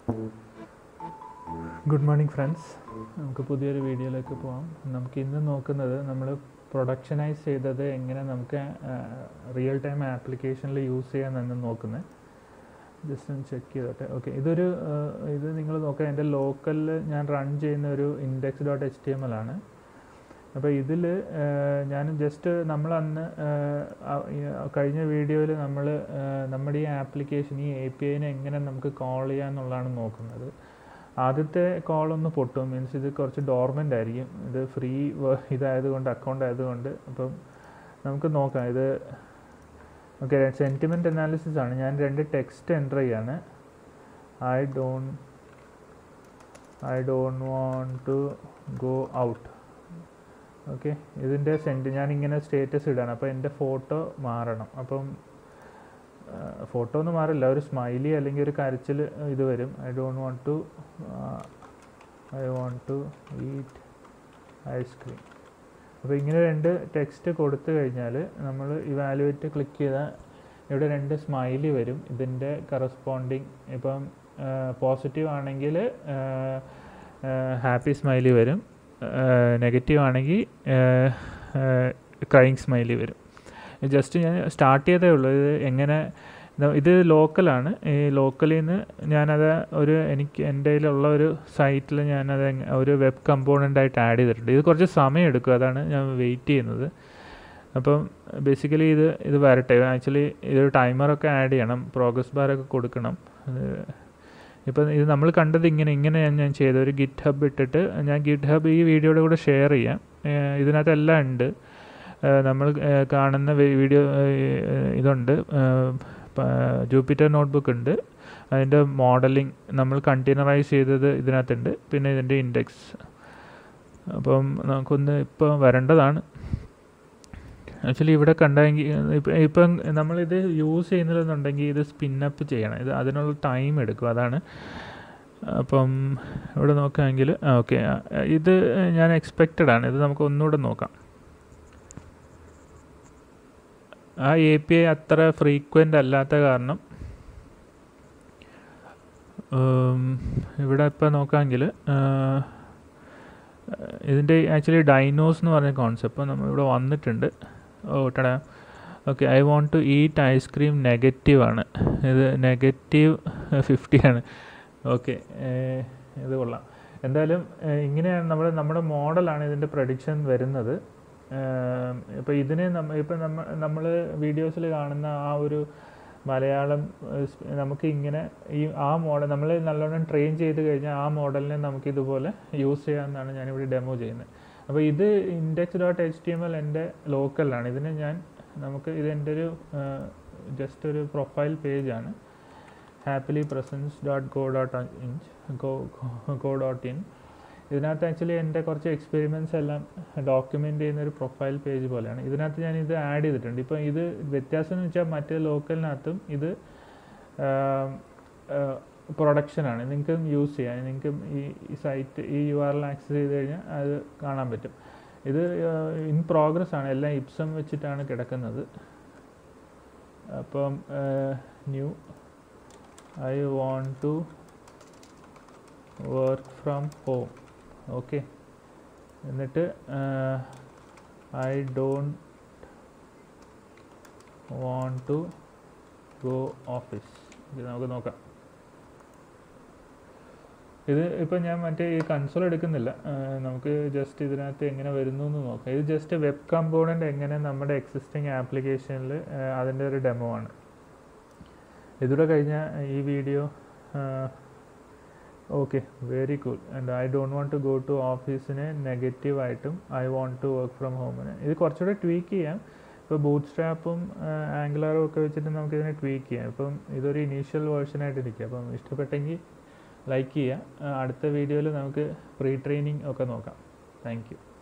good morning friends നമുക്ക് പുതിയൊരു വീഡിയോയിലേക്ക് പോകാം നമുക്ക് ഇന്ന് നോക്കുന്നത് നമ്മൾ പ്രൊഡക്ഷനൈസ് ചെയ്തത് എങ്ങനെ നമുക്ക് റിയൽ ടൈം ആപ്ലിക്കേഷനിൽ യൂസ് ചെയ്യാമെന്നാണ് നോക്കുന്നത് ജസ്റ്റ് ഒന്ന് ചെക്ക് ചെയ്തോട്ടെ ഓക്കെ ഇതൊരു ആ, ഇത് നിങ്ങൾ നോക്കുക എൻ്റെ ലോക്കലിൽ ഞാൻ റൺ ചെയ്യുന്ന ഒരു index dot H T M L ആണ് അപ്പോൾ ഇതിൽ ഞാൻ ജസ്റ്റ് നമ്മൾ അന്ന് കഴിഞ്ഞ വീഡിയോയിൽ നമ്മൾ നമ്മുടെ ഈ ആപ്ലിക്കേഷൻ ഈ എ പി ഐനെ എങ്ങനെ നമുക്ക് കോൾ ചെയ്യാമെന്നുള്ളതാണ് നോക്കുന്നത് ആദ്യത്തെ കോൾ ഒന്ന് പൊട്ടും മീൻസ് ഇത് കുറച്ച് ഡോർമെൻ്റ് ആയിരിക്കും ഇത് ഫ്രീ ഇതായതുകൊണ്ട് അക്കൗണ്ട് ആയതുകൊണ്ട് അപ്പം നമുക്ക് നോക്കാം ഇത് ഓക്കെ സെൻറ്റിമെൻറ്റ് അനാലിസിസ് ആണ് ഞാൻ രണ്ട് ടെക്സ്റ്റ് എൻ്റർ ചെയ്യാണ് I don I don't want to go out okay ഇതിൻ്റെ സെൻറ്റ് ഞാൻ ഇങ്ങനെ സ്റ്റേറ്റസ് ഇടാണ് അപ്പോൾ എൻ്റെ ഫോട്ടോ മാറണം അപ്പം ഫോട്ടോ ഒന്നും മാറില്ല ഒരു സ്മൈലി അല്ലെങ്കിൽ ഒരു കരച്ചിൽ ഇത് വരും I don't want to I want to eat ice cream അപ്പോൾ ഇങ്ങനെ രണ്ട് ടെക്സ്റ്റ് കൊടുത്തു കഴിഞ്ഞാൽ നമ്മൾ ഇവാലുവേറ്റ് ക്ലിക്ക് ചെയ്താൽ ഇവിടെ രണ്ട് സ്മൈലി വരും ഇതിൻ്റെ കറസ്പോണ്ടിങ് ഇപ്പം പോസിറ്റീവ് ആണെങ്കിൽ ഹാപ്പി സ്മൈലി വരും നെഗറ്റീവ് ആണെങ്കിൽ ക്രൈങ് സ്മൈലി വരും ജസ്റ്റ് ഞാൻ സ്റ്റാർട്ട് ചെയ്തേ ഉള്ളൂ ഇത് എങ്ങനെ ഇത് ഇത് ലോക്കലാണ് ഈ ലോക്കലിൽ നിന്ന് ഞാനത് ഒരു എനിക്ക് എൻ്റെ കയ്യിലുള്ള ഒരു സൈറ്റിൽ ഞാനത് എങ്ങ- ഒരു വെബ് കമ്പോണൻ്റ് ആയിട്ട് ആഡ് ചെയ്തിട്ടുണ്ട് ഇത് കുറച്ച് സമയം എടുക്കും അതാണ് ഞാൻ വെയിറ്റ് ചെയ്യുന്നത് അപ്പം ബേസിക്കലി ഇത് ഇത് വരട്ടെ ആക്ച്വലി ഇതൊരു ടൈമറൊക്കെ ആഡ് ചെയ്യണം പ്രോഗ്രസ് ബാറൊക്കെ കൊടുക്കണം ഇപ്പം ഇത് നമ്മൾ കണ്ടത് ഇങ്ങനെ ഇങ്ങനെ ഞാൻ ഞാൻ ചെയ്ത ഒരു ഗിറ്റ് ഹബ് ഇട്ടിട്ട് ഞാൻ ഗിറ്റ് ഹബ് ഈ വീഡിയോയുടെ കൂടെ ഷെയർ ചെയ്യാം ഏഹ് ഇതിനകത്ത് എല്ലാം ഉണ്ട് ഏഹ് നമ്മൾ ഏഹ് കാണുന്ന വി- വീഡിയോ ഏഹ് ഇതുണ്ട് ജൂപ്പിറ്റർ നോട്ട്ബുക്ക് ഉണ്ട് അതിൻ്റെ മോഡലിംഗ് നമ്മൾ കണ്ടെയ്നറൈസ് ചെയ്തത് ഇതിനകത്തുണ്ട് പിന്നെ ഇതിൻ്റെ ഇൻഡെക്സ് അപ്പം നമുക്കൊന്ന് ഇപ്പോൾ വരേണ്ടതാണ് ആക്ച്വലി ഇവിടെ കണ്ടെങ്കിൽ ഇപ്പം ഇപ്പം നമ്മളിത് യൂസ് ചെയ്യുന്നില്ലെന്നുണ്ടെങ്കിൽ ഇത് സ്പിന്നപ്പ് ചെയ്യണം ഇത് അതിനുള്ള ടൈം എടുക്കും അതാണ് അപ്പം ഇവിടെ നോക്കുകയാണെങ്കിൽ ഓക്കെ ഇത് ഞാൻ എക്സ്പെക്റ്റഡ് ആണ് ഇത് നമുക്ക് ഒന്നുകൂടെ നോക്കാം ആ എ പി ഐ അത്ര ഫ്രീക്വൻ്റ് അല്ലാത്ത കാരണം ഉം, ഇവിടെ ഇപ്പോൾ നോക്കാമെങ്കിൽ ഇതിൻ്റെ ആക്ച്വലി ഡൈനോസ് എന്ന് പറഞ്ഞ കോൺസെപ്റ്റ് നമ്മൾ ഇവിടെ വന്നിട്ടുണ്ട് oh tada okay I want to eat ice cream negative ആണ് ഇത് നെഗറ്റീവ് ഫിഫ്റ്റി ആണ് ഓക്കെ ഇത് കൊള്ളാം എന്തായാലും ഏഹ്, ഇങ്ങനെയാണ് നമ്മൾ നമ്മുടെ മോഡലാണ് ഇതിൻ്റെ പ്രഡിക്ഷൻ വരുന്നത് ഇപ്പോൾ ഇതിനെ നമ്മ ഇപ്പം നമ്മ നമ്മൾ വീഡിയോസിൽ കാണുന്ന ആ ഒരു മലയാളം ഏഹ്, സ് നമുക്ക് ഇങ്ങനെ ഈ ആ മോഡൽ നമ്മൾ നല്ലോണം ട്രെയിൻ ചെയ്ത് കഴിഞ്ഞാൽ ആ മോഡലിനെ നമുക്ക് ഇതുപോലെ യൂസ് ചെയ്യാമെന്നാണ് ഞാനിവിടെ ഡെമോ ചെയ്യുന്നത് അപ്പോൾ ഇത് index dot H T M L എൻ്റെ ലോക്കലാണ് ഇതിന് ഞാൻ നമുക്ക് ഇത് എൻ്റെ ഒരു ജസ്റ്റ് ഒരു പ്രൊഫൈൽ പേജാണ് happily presence dot go dot inch go go dot in ഇതിനകത്ത് ആക്ച്വലി എൻ്റെ കുറച്ച് എക്സ്പെരിമെൻറ്റ്സ് എല്ലാം ഡോക്യുമെൻ്റ് ചെയ്യുന്ന ഒരു പ്രൊഫൈൽ പേജ് പോലെയാണ് ഇതിനകത്ത് ഞാൻ ഇത് ആഡ് ചെയ്തിട്ടുണ്ട് ഇപ്പം ഇത് വ്യത്യാസം എന്ന് വെച്ചാൽ മറ്റേ ലോക്കലിനകത്തും ഇത് പ്രൊഡക്ഷനാണ് നിങ്ങൾക്ക് യൂസ് ചെയ്യാൻ നിങ്ങൾക്ക് ഈ ഈ സൈറ്റ് ഈ യു ആർ എൽ ആക്സസ് ചെയ്ത് കഴിഞ്ഞാൽ അത് കാണാൻ പറ്റും ഇത് ഇൻ പ്രോഗ്രസ് ആണ് എല്ലാം ഇപ്സം വെച്ചിട്ടാണ് കിടക്കുന്നത് അപ്പം new I want to work from home okay എന്നിട്ട് I don't want to go office ഇത് നമുക്ക് നോക്കാം ഇത് ഇപ്പം ഞാൻ മറ്റേ ഈ കൺസോൾ എടുക്കുന്നില്ല ആ, നമുക്ക് ജസ്റ്റ് ഇതിനകത്ത് എങ്ങനെ വരുന്നു എന്ന് നോക്കാം ഇത് ജസ്റ്റ് വെബ് കമ്പോണൻ്റ് എങ്ങനെ നമ്മുടെ എക്സിസ്റ്റിംഗ് ആപ്ലിക്കേഷനിൽ അതിൻ്റെ ഒരു ഡെമോ ആണ് ഇതൂടെ കഴിഞ്ഞാൽ ഈ video okay very cool and I don't want to go to ഓഫീസിന് നെഗറ്റീവായിട്ടും I want to work from ഹോമിന് ഇത് കുറച്ചുകൂടെ ട്വീക്ക് ചെയ്യാം ഇപ്പോൾ ബൂട്ട് സ്ട്രാപ്പും ആംഗുലാറും ഒക്കെ വെച്ചിട്ട് നമുക്ക് ഇതിനെ ട്വീക്ക് ചെയ്യാം ഇപ്പം ഇതൊരു ഇനീഷ്യൽ വേർഷനായിട്ട് ഇരിക്കുക അപ്പം ഇഷ്ടപ്പെട്ടെങ്കിൽ ലൈക്ക് ചെയ്യുക ആ, അടുത്ത വീഡിയോയിൽ നമുക്ക് പ്രീ ട്രെയിനിങ് ഒക്കെ നോക്കാം താങ്ക് യു